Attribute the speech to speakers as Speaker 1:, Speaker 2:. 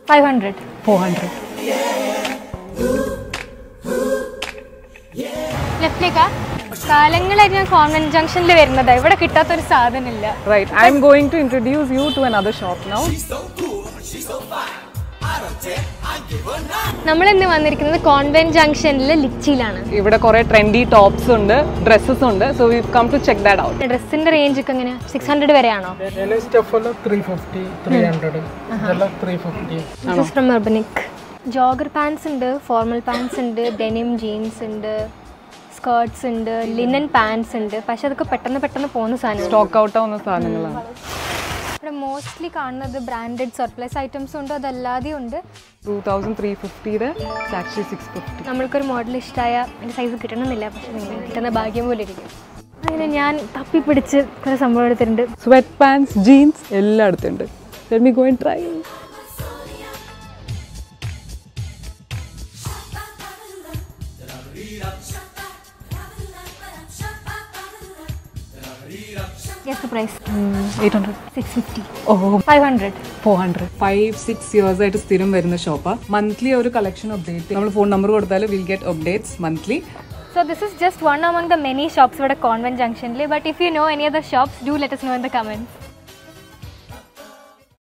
Speaker 1: Five hundred
Speaker 2: four hundred
Speaker 1: ലെഫ്റ്റിലേക്കാ കാലങ്ങളായിട്ട് ഞാൻ കോൺവെന്റ് ജംഗ്ഷനിൽ വരുന്നതാ ഇവിടെ കിട്ടാത്തൊരു സാധനമില്ല
Speaker 2: Right. I'm going to introduce you to another shop now.
Speaker 1: നമ്മൾ ഇന്ന് വന്നിരിക്കുന്നത് കോൺവെന്റ് ജംഗ്ഷനിലെ ലിച്ചിയിലാണ്
Speaker 2: ഇവിടെ കുറെ ട്രെൻഡി ടോപ്സ് ഉണ്ട് ഡ്രസ്സസ് ഉണ്ട് so we come to check that out
Speaker 1: ഡ്രസ്സിന്റെ റേഞ്ച് ഒക്കെ എങ്ങനെയാ സിക്സ് ഹൺഡ്രഡ് വരെയാണോ
Speaker 3: ಎಲೆ ಸ್ಟಫ್ ಎಲ್ಲ ತ್ರೀ ಫಿಫ್ಟಿ ತ್ರೀ ಹಂಡ್ರೆಡ್ ಇದೆಲ್ಲ three fifty
Speaker 1: from Urbanic jogger pants ഉണ്ട് ഫോർമൽ പാൻസ് ഉണ്ട് ഡെനിം ജീൻസ് ഉണ്ട് സ്കേർട്സ് ഉണ്ട് ലിനൻ പാൻസ് ഉണ്ട് പക്ഷെ അതൊക്കെ പെട്ടെന്ന് പെട്ടെന്ന് പോകുന്ന സാധനം
Speaker 2: സ്റ്റോക്ക് ഔട്ട് ആവുന്ന സാധനങ്ങളാണ്
Speaker 1: ഇവിടെ മോസ്റ്റ്ലി കാണുന്നത് ബ്രാൻഡഡ് സർപ്ലസ് ഐറ്റംസ് ഉണ്ട് അതല്ലാതെ ഉണ്ട്
Speaker 2: ടൂ തൗസൻഡ് ത്രീ ഫിഫ്റ്റിയുടെ ആക്ച്വലി സിക്സ് ഫിഫ്റ്റി
Speaker 1: നമ്മൾക്കൊരു മോഡൽ ഇഷ്ടമായ എൻ്റെ സൈസ് കിട്ടണമെന്നില്ല പക്ഷെ നിങ്ങൾ കിട്ടുന്ന ഭാഗ്യം പോലെ ഇരിക്കും അങ്ങനെ ഞാൻ തപ്പി പിടിച്ച് കുറേ സംഭവം എടുത്തിട്ടുണ്ട്
Speaker 2: സ്വെറ്റ് പാൻസ് ജീൻസ് എല്ലാം അടുത്തുണ്ട് let me go and try
Speaker 1: yes price
Speaker 2: eight hundred
Speaker 1: six fifty
Speaker 2: oh
Speaker 1: five hundred
Speaker 2: four hundred five six years ആയിട്ട് സ്ഥിരം വരുന്ന ഷോപ്പാണ് മന്ത്ലി ഒരു കളക്ഷൻ അപ്ഡേറ്റ് നമ്മൾ ഫോൺ നമ്പർ കൊടുത്താൽ will get updates monthly
Speaker 1: So this is just one among the many shops ഇവിടെ convent ജംഗ്ഷനിൽ but if you know any other shops do let us know in the comments